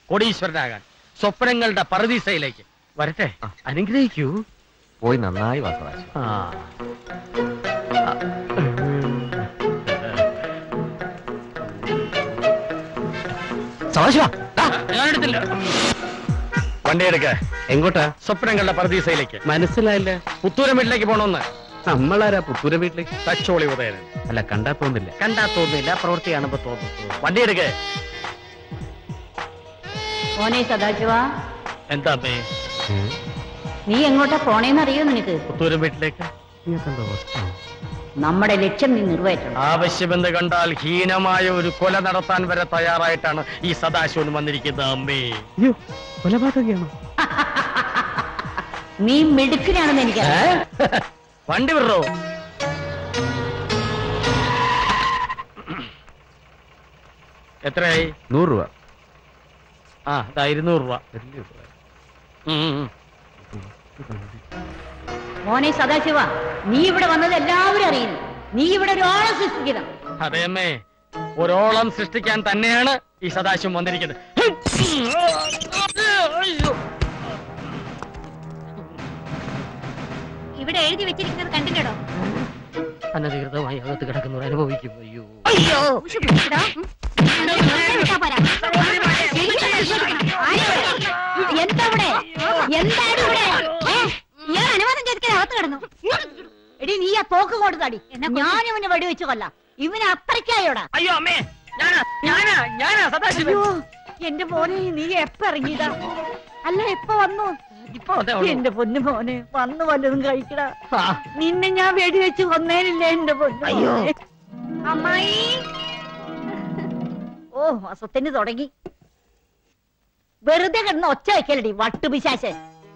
കോടീശ്വരനാകാൻ സ്വപ്നങ്ങളുടെ പറുദീസയിലേക്ക് വരട്ടെ അനുഗ്രഹിക്കൂ പോയി നന്നായി വാ സദാശിവ ആ സദാശിവ ഞാനെടുത്തില്ല വണ്ടി എടുക്ക എങ്ങോട്ടാ സ്വപ്നങ്ങളുടെ പറുദീസയിലേക്ക് മനസ്സിലായില്ല പുത്തൂരം വീട്ടിലേക്ക് പോണോന്ന് നമ്മളാരാ പുത്തൂര വീട്ടിലേക്ക് തച്ചോളി ഉദയനൻ അല്ല കണ്ടാ തോന്നില്ല കണ്ടാ തോന്നുന്നില്ല പ്രവൃത്തി കാണുമ്പോ തോന്നുന്നു വണ്ടി എടുക്കേ മോനെ സദാശിവ എന്താ അമ്മേ നീ എങ്ങോട്ടാ പോണേന്ന് അറിയോ നിനക്ക് പുത്തൂരം വീട്ടിലേക്ക് നമ്മുടെ ലക്ഷ്യം നീ നിറവേറ്റണം ആവശ്യമെന്ന് കണ്ടാൽ ഹീനമായ ഒരു കൊല നടത്താൻ വരെ തയ്യാറായിട്ടാണ് ഈ സദാശിവൻ വന്നിരിക്കുന്നത് അമ്മേ കൊലപാതകയാണോ നീ മിടുക്കിനാണെന്ന് എനിക്കറിയാം വണ്ടി വിടറോ എത്രയായി നൂറ് രൂപ ആ ഇതാ ഇരുന്നൂറ് രൂപ വലിയ ഉപകാരം. ഉം, ഉം, ഉം. മോനെ സദാശിവ നീ ഇവിടെ വന്നത് എല്ലാവരും അറിയുന്നു നീ ഇവിടെ ഒരാളെ സൃഷ്ടിക്കണം അതെ അമ്മേ ഒരോളം സൃഷ്ടിക്കാൻ തന്നെയാണ് ഈ സദാശിവം വന്നിരിക്കുന്നത് അയ്യോ. ഇവിടെ എഴുതി വെച്ചിരിക്കുന്നത് കണ്ടില്ലടോ അനധികൃതമായി അകത്ത് കിടക്കുന്നവർ അനുഭവിക്കും അയ്യോ അയ്യോ എടാ, ഉം. വിട്ടാ പോരാ. എന്താ ഇവിടെ എന്താണ് ഇവിടെ ഏ, ഇയാൾ അനുവാദം ചോദിക്കാൻ അകത്ത് കിടന്നു എടി നീ ആ തോക്ക് കൊണ്ട് തടി ഞാൻ ഇവനെ വെടിവെച്ച് കൊല്ലാം ഇവന് അത്രയ്ക്കായോടാ അയ്യോ അമ്മേ ഞാനാ ഞാനാ ഞാനാ സദാശിവൻ അയ്യോ എന്റെ മോനെ നീ എപ്പ ഇറങ്ങിയതാ അല്ല എപ്പ വന്നു ഇപ്പൊ അതേ ഉള്ളൂ. എന്റെ പൊന്നു മോനെ വന്ന് വല്ലതും കഴിക്കടാ ആ, നിന്നെ ഞാൻ വെടിവെച്ച് കൊന്നേനില്ലേ എന്റെ പൊന്നു അയ്യോ. മോനെ. അമ്മായി ഓ അസത്തിന് തുടങ്ങി വെറുതെ കിടന്ന് ഒച്ച വെക്കലടി വട്ടുപിശാശൻ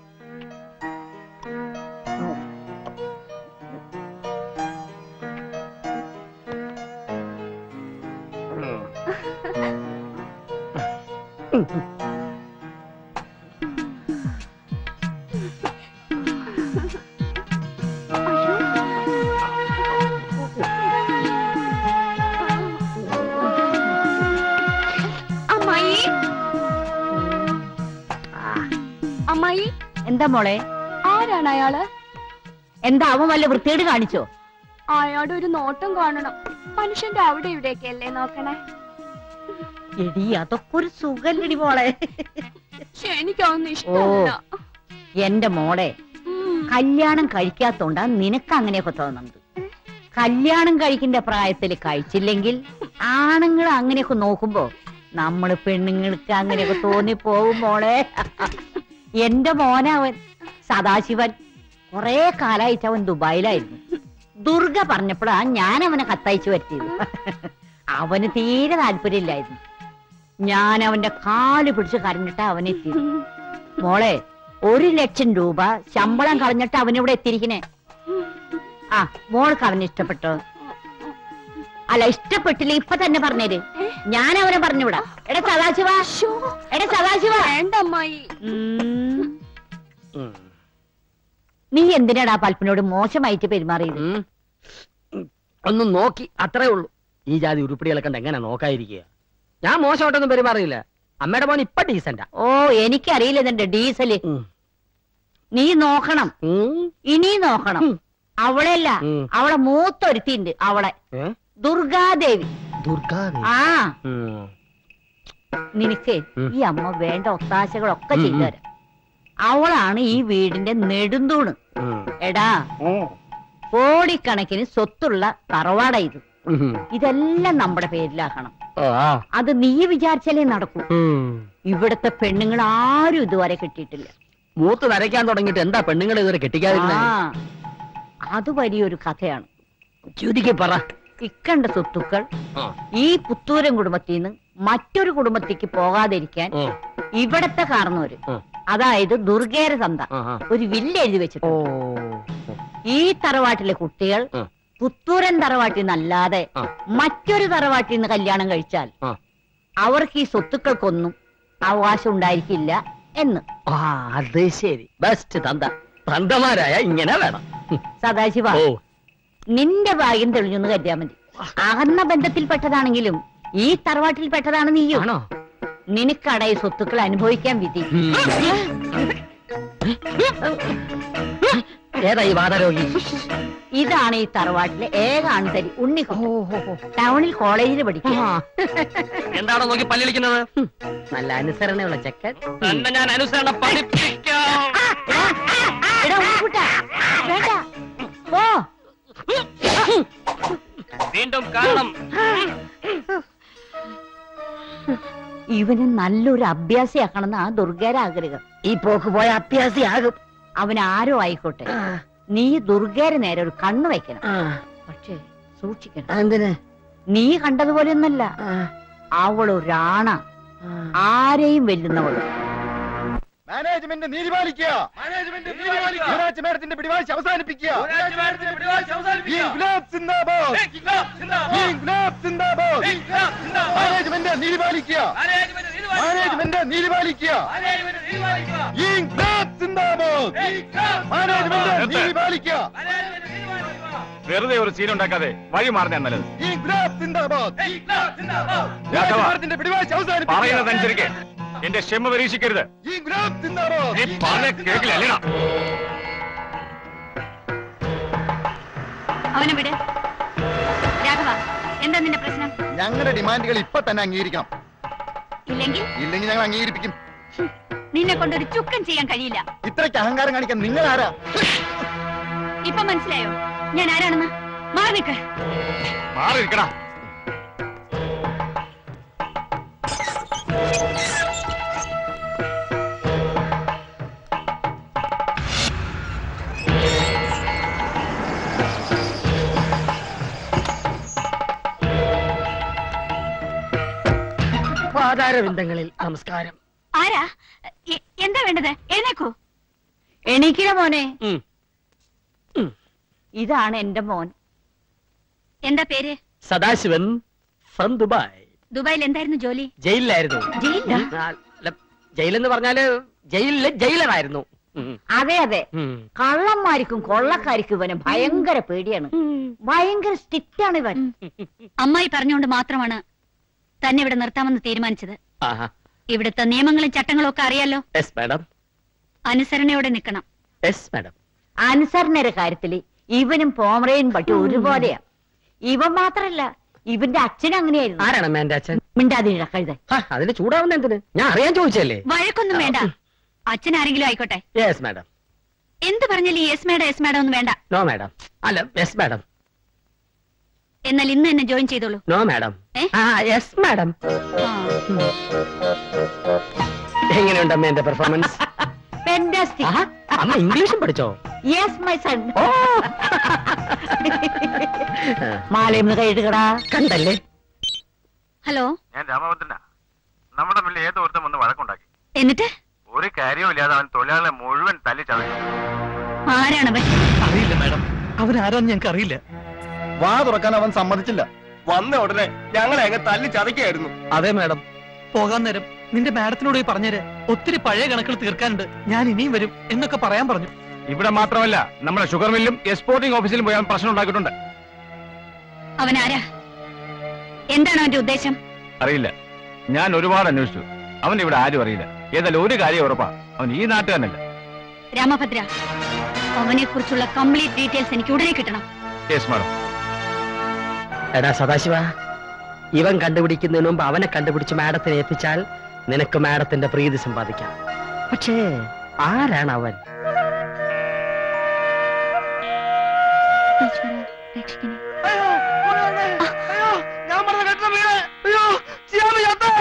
അമ്മായി അമ്മായി എന്താ മോളെ ആരാണ് അയാള് എന്താ അവൻ വല്ല വൃത്തികേട് കാണിച്ചോ അയാളുടെ ഒരു നോട്ടം കാണണം മനുഷ്യന്റെ അവിടെ ഇവിടെയൊക്കെ അല്ലേ നോക്കണേ എടി അതൊക്കെ ഒരു സുഖല്ലടി മോളെ പക്ഷെ എനിക്കൊന്നും ഇഷ്ടമല്ല എന്റെ മോളെ ഉം. കല്യാണം കഴിക്കാത്തോണ്ടാ നിനക്ക് അങ്ങനെയൊക്കെ തോന്നുന്നത് കല്യാണം കഴിക്കേണ്ട പ്രായത്തിൽ കഴിച്ചില്ലെങ്കിൽ ആണുങ്ങൾ അങ്ങനെയൊക്കെ നോക്കുമ്പോ നമ്മള് പെണ്ണുങ്ങൾക്ക് അങ്ങനെയൊക്കെ തോന്നി പോകും മോളെ എന്റെ മോനവൻ സദാശിവൻ കൊറേ കാലായിട്ട് അവൻ ദുബായിലായിരുന്നു ദുർഗ പറഞ്ഞപ്പോഴാ ഞാൻ അവനെ കത്തയച്ചു വരുത്തിയത് അവന് തീരെ താല്പര്യമില്ലായിരുന്നു ഞാൻ അവന്റെ കാല് പിടിച്ച് കരഞ്ഞിട്ട് അവനെത്തിയത് മോളെ ഒരു ലക്ഷം രൂപ ശമ്പളം കളഞ്ഞിട്ട് അവനിവിടെ എത്തിയിരിക്കണേ ആ മോൾക്ക് അവനെ ഇഷ്ടപ്പെട്ടോ അല്ല ഇഷ്ടപ്പെട്ടില്ല ഇപ്പൊ തന്നെ പറഞ്ഞേര് ഞാൻ അവനെ പറഞ്ഞുവിടാ എടാ സദാശിവ എടാ സദാശിവ വേണ്ട അമ്മായി ഉം. ഉം. നീ എന്തിനാടാ പൽപ്പിനോട് മോശമായിട്ട് പെരുമാറിയത് ഉം. ഉം. ഒന്ന് നോക്കി അത്രേ ഉള്ളൂ ഈ ജാതി ഉരുപ്പിടികളെ കണ്ട് എങ്ങനെ നോക്കാതിരിക്കുക ഞാൻ മോശമായിട്ടൊന്നും പെരുമാറിയില്ല അമ്മയുടെ മോൻ ഇപ്പൊ ഡീസന്റാ ഓ എനിക്കറിയില്ല ഇതിന്റെ ഡീസല് നീ നോക്കണം ഇനി നോക്കണം ഉം. അവളെയല്ല ഉം. അവളെ മൂത്തൊരുത്തിണ്ട് അവളെ ദുർഗാദേവി ദുർഗാദേവി ആ നിനക്ക് ഉം. ഈ അമ്മ വേണ്ട ഒത്താശകളൊക്കെ ഉം, ചെയ്തു ഉം. തരാം അവളാണ് ഈ വീടിന്റെ നെടുന്തൂണ് എടാ കോടിക്കണക്കിന് സ്വത്തുള്ള തറവാട ഇത് ഇതെല്ലാം നമ്മുടെ പേരിലാക്കണം അത് നീ വിചാരിച്ചാലേ നടക്കൂ ഇവിടത്തെ പെണ്ണുങ്ങൾ ആരും ഇതുവരെ കിട്ടിയിട്ടില്ല മൂത്ത് നരയ്ക്കാൻ തുടങ്ങിയിട്ട് എന്താ പെണ്ണുങ്ങൾ ഇതുവരെ കെട്ടിക്കാതിരുന്നേ ആ, അത് വലിയൊരു കഥയാണ് ചുരുക്കി പറ ഇക്കണ്ട സ്വത്തുക്കൾ ആ. ഈ പുത്തൂരൻ കുടുംബത്തിൽ നിന്ന് മറ്റൊരു കുടുംബത്തേക്ക് പോകാതിരിക്കാൻ ഉം. ഇവിടത്തെ കാരണവര് ഉം. അതായത് ദുർഗേര തന്ത ആ, ആ. ഒരു വില്ല് എഴുതി ഓ വെച്ചിട്ട് ഈ തറവാട്ടിലെ കുട്ടികൾ ഉം. പുത്തൂരൻ തറവാട്ടിൽ നിന്നല്ലാതെ ആ. മറ്റൊരു തറവാട്ടിൽ നിന്ന് കല്യാണം കഴിച്ചാൽ ആ. അവർക്ക് ഈ സ്വത്തുക്കൾക്കൊന്നും അവകാശം ഉണ്ടായിരിക്കില്ല എന്ന് ആ അത് ശരി ബെസ്റ്റ് തന്ത തന്തമാരായ ഇങ്ങനെ വേണം സദാശിവ ഓ നിന്റെ ഭാഗ്യം തെളിഞ്ഞെന്ന് കരുതിയാ മതി അകന്ന ബന്ധത്തിൽപ്പെട്ടതാണെങ്കിലും ഈ തറവാട്ടിൽ പെട്ടതാണ് നീയും ആണോ നിനക്കട ഈ സ്വത്തുക്കൾ അനുഭവിക്കാൻ വിധി ഏതാ ഈ വാദരോഗി ഇതാണ് ഈ തറവാട്ടിലെ ഏക അണുതരി ഉണ്ണി ടൗണിൽ കോളേജിൽ പഠിക്കും എന്താണോ നോക്കി പല്ലിളിക്കുന്നത് ഹും, നല്ല അനുസരണയുള്ള ചെക്കൻ തന്നെ ഞാൻ അനുസരണ പഠിപ്പിക്കാം എടാ ഉണ്ണിക്കുട്ടാ, വേണ്ട ഓ വീണ്ടും കാണണം ഇവന് നല്ലൊരു അഭ്യാസിയാക്കണമെന്ന് ആ ദുർഗയുടെ ആഗ്രഹം ഈ പോക്ക് പോയ അഭ്യാസിയാകും അവൻ ആരോ ആയിക്കോട്ടെ നീ ദുർഗയുടെ നേരെ ഒരു കണ്ണ് വെക്കണം ആ, പക്ഷേ സൂക്ഷിക്കണം എന്തിന് നീ കണ്ടതുപോലെയൊന്നല്ല ആ, അവളൊരാണ ആ. ആരെയും വെല്ലുന്നവള് മാനേജ്മെന്റ് നീതി പാലിക്കുക യുവരാജ് മേഡത്തിന്റെ പിടിവാശി അവസാനിപ്പിക്കുക ഇൻക്ലാബ് സിന്ദാബാദ് ഇൻക്ലാബ് സിന്ദാബാദ് മാനേജ്മെന്റ് നീതി പാലിക്കുക മാനേജ്മെന്റ് നീതി പാലിക്കുക ഇൻക്ലാബ് സിന്ദാബാദ് മാനേജ്മെന്റ് നീതി പാലിക്കുക വെറുതെ ഒരു സീൻ ഉണ്ടാക്കാതെ വഴി മാറുന്ന നല്ലത് ഇൻക്ലാബ് സിന്ദാബാദ് യുവരാജ് രാഘവ, മേഡത്തിന്റെ പിടിവാശി പറയുന്നത് അവസാനിപ്പിക്കുക അനുസരിക്ക് എന്റെ ക്ഷമ പരീക്ഷിക്കരുത് ഇൻക്ലാബ് സിന്ദാബാദ് നീ പറഞ്ഞ കേക്കില്ല അല്ലേടാ അവനെ വിട് രാഘവ എന്താ നിന്റെ പ്രശ്നം ഞങ്ങളുടെ ഡിമാൻഡുകൾ ഇപ്പൊ തന്നെ അംഗീകരിക്കണം ഇല്ലെങ്കിൽ ഇല്ലെങ്കിൽ ഞങ്ങൾ അംഗീകരിപ്പിക്കും നിന്നെ കൊണ്ടൊരു ചുക്കം ചെയ്യാൻ കഴിയില്ല ഇത്രയ്ക്ക് അഹങ്കാരം കാണിക്കാൻ നിങ്ങൾ ആരാ ഇപ്പൊ മനസ്സിലായോ ഞാൻ ആരാണെന്ന് മാറി നിൽക്ക് മാറി നിൽക്കടാ പാതാരവിന്ദങ്ങളിൽ നമസ്കാരം ആരാ എ- എന്താ വേണ്ടത് എഴുന്നേക്കൂ എണീക്കിട മോനെ ഉം. ഉം. ഇതാണ് എന്റെ മോൻ എന്താ പേര് സദാശിവൻ ഫ്രം ദുബായ് ദുബായിൽ എന്തായിരുന്നു ജോലി ജയിലിലായിരുന്നു ജയിലിലാ? ആ, അല്ല, ജയിലെന്ന് പറഞ്ഞാല് ജയിലിലെ ജയിലറായിരുന്നു ഉം. അതെ അതെ ഉം. കള്ളന്മാർക്കും കൊള്ളക്കാർക്കും ഇവന് ഭയങ്കര പേടിയാണ് ഭയങ്കര സ്ട്രിക്റ്റ് ആണ് ഇവൻ അമ്മായി പറഞ്ഞുകൊണ്ട് മാത്രമാണ് തന്നെ ഇവിടെ നിർത്താമെന്ന് തീരുമാനിച്ചത് ആഹാ. ഇവിടുത്തെ നിയമങ്ങളും ചട്ടങ്ങളും ഒക്കെ അറിയാലോ യെസ് മാഡം അനുസരണയോടെ നിൽക്കണം യെസ് മാഡം അനുസരണയുടെ കാര്യത്തില് ഇവനും പോമറയും പറ്റി ഒരുപോലെയാ ഇവൻ മാത്രല്ല ഇവന്റെ അച്ഛൻ അങ്ങനെയായിരുന്നു ആരാണ് അമ്മ എന്റെ അച്ഛൻ മിണ്ടാതിനിട കഴുത ആ, അതിന് ചൂടാവുന്ന എന്തിന് ഞാൻ അറിയാൻ ചോദിച്ചല്ലേ വഴക്കൊന്നും വേണ്ട അച്ഛൻ ആരെങ്കിലും ആയിക്കോട്ടെ യെസ് മാഡം എന്ത് പറഞ്ഞാലും യെസ് മേഡം യെസ് മേഡം ഒന്നും വേണ്ട നോ മാഡം അല്ല യെസ് മാഡം എന്നാൽ ഇന്ന് തന്നെ ജോയിൻ ചെയ്തോളൂ നോ മാഡം ഏ? ആ യെസ് മാഡം ആ. എങ്ങനെയുണ്ട് അമ്മ എന്റെ പെർഫോമൻസ് ഫാന്റാസ്റ്റിക് അമ്മ ഇംഗ്ലീഷും പഠിച്ചോ യെസ് മൈ സൺ ഓ മാലയും കൈയിടുകടാ കണ്ടല്ലേ ഹലോ ഞാൻ രാമഭദ്രനാ നമ്മുടെ മുന്നിൽ ഏതോ ഒരുത്തം വന്ന് വഴക്കുണ്ടാക്കി എന്നിട്ട് ഒരു കാര്യവും ഇല്ലാതെ അവൻ തൊഴിലാളികളെ മുഴുവൻ തല്ലി ചതച്ചു ആരാണവൻ അറിയില്ല മാഡം അവരാരാന്ന് ഞങ്ങൾക്ക് അറിയില്ല വാ തുറക്കാൻ അവൻ സമ്മതിച്ചില്ല വന്ന ഉടനെ ഞങ്ങളെ അങ്ങ് തല്ലി ചതയ്ക്കായിരുന്നു അതെ മാഡം പോകാൻ നേരം നിന്റെ മാഡത്തിനോട് പോയി പറഞ്ഞേര് ഒത്തിരി പഴയ കണക്കുകൾ തീർക്കാനുണ്ട് ഞാൻ ഇനിയും വരും എന്നൊക്കെ പറയാൻ പറഞ്ഞു ഇവിടെ മാത്രമല്ല നമ്മുടെ ഷുഗർ മില്ലും എക്സ്പോർട്ടിംഗ് ഓഫീസിലും പോയി അവൻ പ്രശ്നം ഉണ്ടാക്കിയിട്ടുണ്ട് അവൻ ആരാ എന്താണ് അവന്റെ ഉദ്ദേശം അറിയില്ല ഞാൻ ഒരുപാട് അന്വേഷിച്ചു അവൻ ഇവിടെ ആരും അറിയില്ല ഏതായാലും ഒരു കാര്യം ഉറപ്പാ അവൻ ഈ നാട്ടുകാരനല്ല രാമഭദ്ര അവനെ കുറിച്ചുള്ള കംപ്ലീറ്റ് ഡീറ്റെയിൽസ് എനിക്ക് ഉടനെ കിട്ടണം യെസ് മാഡം എടാ സദാശിവ ഇവൻ കണ്ടുപിടിക്കുന്നതിന് മുമ്പ് അവനെ കണ്ടുപിടിച്ച് മാഡത്തിനെ ഏൽപ്പിച്ചാൽ നിനക്ക് മാഡത്തിന്റെ പ്രീതി സമ്പാദിക്കാം പക്ഷേ ആരാണ് അവൻ ഞാൻ പറഞ്ഞ കേട്ടോ വീട് അയ്യോ ചെയ്യാൻ വയ്യാത്ത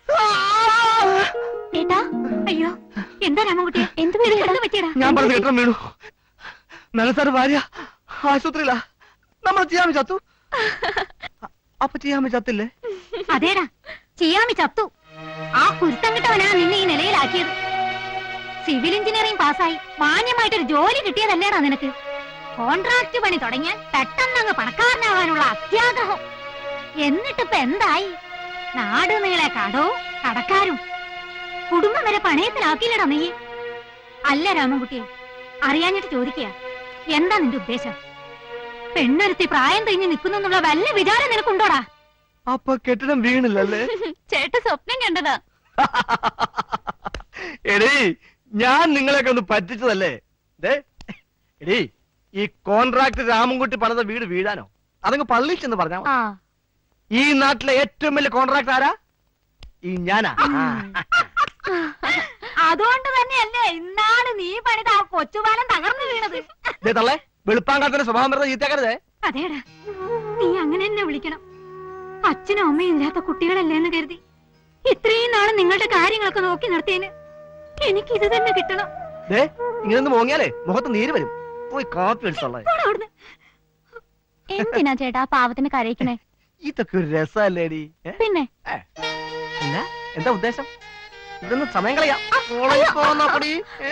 ഏട്ടാ അയ്യോ എന്താ രാമൻകുട്ടിയെ എന്ത് പേര് കിടന്നു പറ്റിയടാ ഞാൻ പറഞ്ഞ കേട്ടോ വീണു നല്ലസാറ് ഭാര്യ ആശുപത്രിയിലാ നമ്മൾ ചെയ്യാൻ ചത്തു അപ്പൊ ചെയ്യാൻ ചത്തില്ലേ അതേടാ ചെയ്യാമി ചത്തു ആ കുരുത്തം കിട്ടവനാ നിന്നെ ഈ നിലയിലാക്കിയത് സിവിൽ എഞ്ചിനീയറിംഗ് പാസ്സായി മാന്യമായിട്ടൊരു ജോലി കിട്ടിയതല്ലേടാ നിനക്ക് കോൺട്രാക്ട് പണി തുടങ്ങിയാൽ പെട്ടെന്ന് അങ്ങ് പണക്കാരനാവാനുള്ള അത്യാഗ്രഹം എന്നിട്ടിപ്പൊ എന്തായി നാട് നീളെ കടവും കടക്കാരും കുടുംബം വരെ പണയത്തിലാക്കിയില്ലടാ നീ അല്ല രാമൻകുട്ടിയെ അറിയാഞ്ഞിട്ട് ചോദിക്കുക എന്താ നിന്റെ ഉദ്ദേശം പെണ്ണൊരുത്തി പ്രായം തിരിഞ്ഞ് നിൽക്കുന്നു എന്നുള്ള വല്ല വിചാരം നിനക്കുണ്ടോടാ അപ്പൊ കെട്ടിടം വീണില്ലല്ലേ ചേട്ട സ്വപ്നം കണ്ടതാ എടീ ഞാൻ നിങ്ങളെയൊക്കെ ഒന്ന് പറ്റിച്ചതല്ലേ ദേ എടീ ഈ കോൺട്രാക്ട് രാമൻകുട്ടി പണിത വീട് വീഴാനോ അതങ്ങ് പള്ളിയിൽ ചെന്ന് പറഞ്ഞാ മതി. ആ ഈ നാട്ടിലെ ഏറ്റവും വലിയ കോൺട്രാക്ട് ആരാ ഈ ഞാനാ ആ. അതുകൊണ്ട് തന്നെയല്ലേ ഇന്നാള് നീ പണിത ആ കൊച്ചുപാലം തകർന്നു വീണത് ദേ തള്ളേ വെളുപ്പാങ്കാലത്തിന്റെ സ്വഭാവം വെറുതെ ചീത്തക്കരുതേ അതേടാ നീ അങ്ങനെ തന്നെ വിളിക്കണം അച്ഛനും അമ്മയും ഇല്ലാത്ത കുട്ടികളല്ലേ എന്ന് കരുതി ഇത്രയും നാള് നിങ്ങളുടെ കാര്യങ്ങളൊക്കെ നോക്കി നിർത്തിയതിന് എനിക്ക് ഇത് തന്നെ കിട്ടണം ദേ ഇങ്ങനെ ഒന്ന് മോങ്ങിയാലേ മുഖത്ത് നീര് വരും പോയി കാപ്പി എടുത്തോളേ പോടാ അവിടുന്ന്. എന്തിനാ ചേട്ടാ ആ പാവത്തിന് കരയിക്കണേ ഇതൊക്കെ ഒരു രസല്ലേടി ഏ? പിന്നെ അല്ല എന്താ ഉദ്ദേശം ഇതൊന്ന് സമയം കളയാം കോളേജിൽ പോകുന്നപ്പടി ഏ?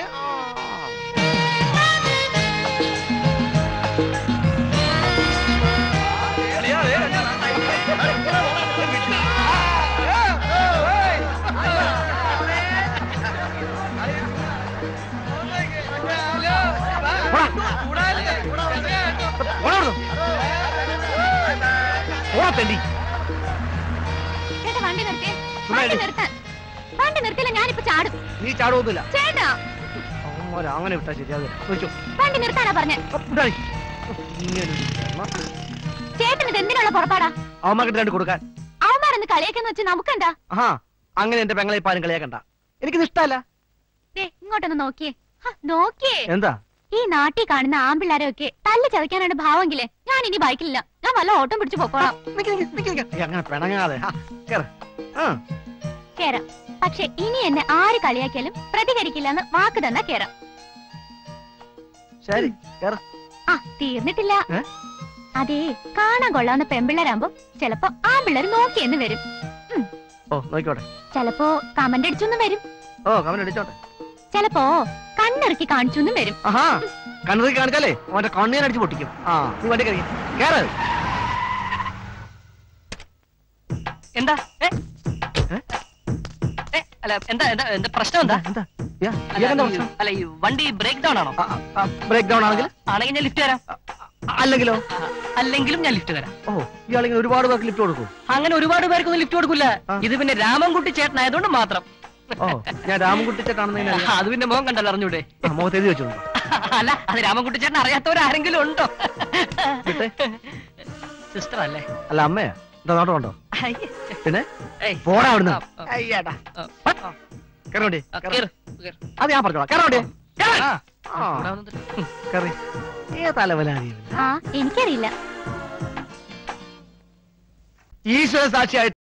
പോടാ അവിടുന്ന്. പോടാ തെണ്ടി ചേട്ടാ വണ്ടി നിർത്തിയേ ചുമ്മാ വണ്ടി ഇരി. നിർത്താൻ വണ്ടി നിർത്തില്ല ഞാനിപ്പോ ചാടും നീ ചാടുവൊന്നുമില്ല ചേട്ടാ അവന്മാരെ അങ്ങനെ വിട്ടാ ശരിയാവില്ല ചോദിച്ചോ വണ്ടി നിർത്താനാ പറഞ്ഞേ ചേട്ടന് ഇത് എന്തിനുള്ള പുറപ്പാടാ അവന്മാർക്ക് രണ്ട് കൊടുക്കാൻ അവന്മാരൊന്ന് കളിയാക്കെന്ന് വെച്ച് നമുക്കെന്താ ആഹാ അങ്ങനെ എന്റെ പെങ്ങളെ ഇപ്പൊ ആരും കളിയാക്കണ്ട എനിക്കിത് ഇഷ്ടമല്ല ദേ ഇങ്ങോട്ടൊന്ന് നോക്കിയേ ഹ, നോക്കിയേ എന്താ ഈ നാട്ടിൽ കാണുന്ന ആമ്പിള്ളാരെ ഒക്കെ തല്ല് ചതയ്ക്കാനാണ് ഭാവമെങ്കിലേ ഞാൻ ഇനി ബൈക്കിലില്ല ഞാൻ വല്ല ഓട്ടം പിടിച്ചു പോക്കോളാം നിക്ക് നിക്ക് നിക്ക് നിക്ക്. ഏയ്, അങ്ങനെ പിണങ്ങാതെ ആ, കേറ്. ആ, കേറാം പക്ഷെ ഇനി എന്നെ ആര് കളിയാക്കിയാലും പ്രതികരിക്കില്ല എന്ന് വാക്ക് തന്നാ കേറാം ശരി കേറ്. ആ തീർന്നിട്ടില്ല ഏ? അതേ കാണാൻ കൊള്ളാവുന്ന പെമ്പിള്ളേരാകുമ്പോ ചിലപ്പോ ആമ്പിള്ളേർ നോക്കിയെന്ന് വരും ഓ നോക്കിക്കോട്ടെ ചിലപ്പോ കമന്റ് അടിച്ചൊന്നും വരും ഓ കമന്റ് അടിച്ചോട്ടെ ചിലപ്പോ കണ്ണിറുക്കി കാണിച്ചൊന്നും വരും ആഹാ കണ്ണുറി കാണിച്ചാലേ അവന്റെ കണ്ണീർ അടിച്ച് പൊട്ടിക്കും ആ നീ വണ്ടി കയറി കേറ് എന്താ ഏ? ഏ? ഏ, അല്ല എന്താ എന്താ എന്താ പ്രശ്നം എന്താ എന്താ യാ, അല്ല, ഇയാൾക്കെന്താ ഈ- പ്രശ്നം? അല്ല ഈ വണ്ടി ബ്രേക്ക് ഡൗൺ ആണോ ആ, ആ, ബ്രേക്ക് ഡൗൺ ആണെങ്കിൽ ആണെങ്കിൽ ഞാൻ ലിഫ്റ്റ് തരാം ആ, അല്ലെങ്കിലോ ആ, അല്ലെങ്കിലും ഞാൻ ലിഫ്റ്റ് തരാം ഓ ഇയാളിങ്ങനെ ഒരുപാട് പേർക്ക് ലിഫ്റ്റ് കൊടുക്കും അങ്ങനെ ഒരുപാട് പേർക്കൊന്നും ലിഫ്റ്റ് കൊടുക്കില്ല ആ. ഇത് പിന്നെ രാമൻകുട്ടി ചേട്ടനായതുകൊണ്ട് മാത്രം ഓ ഞാൻ രാമൻകുട്ടി ചേട്ടാണെന്ന് അത് പിന്നെ മോഹൻ കണ്ടല്ലോ അറിഞ്ഞൂടെ മുഖത്ത് എഴുതി വെച്ചു അല്ല അത് രാമൻകുട്ടി ചേട്ടൻ അറിയാത്തവരാരെങ്കിലും ഉണ്ടോ വിട്ടേ. സിസ്റ്റർ അല്ലേ അല്ല അമ്മയാ എന്താ നോട്ടം ഉണ്ടോ അയ്യേ. പിന്നെ ഏയ്. പോടാ അവിടുന്ന് ആ, ആ, അയ്യേടാ ആ, ആ. കയറോണ്ടി ആ, കേറ്, കേറ്. അത് ഞാൻ പറഞ്ഞോളാം കയറോണ്ടി കേറ്. ആ ഇവിടെ വന്നിട്ട്. ഉം. കയറി ഏ തലവലാരിയ ആ എനിക്കറിയില്ല ഈശ്വര സാക്ഷിയായിട്ട്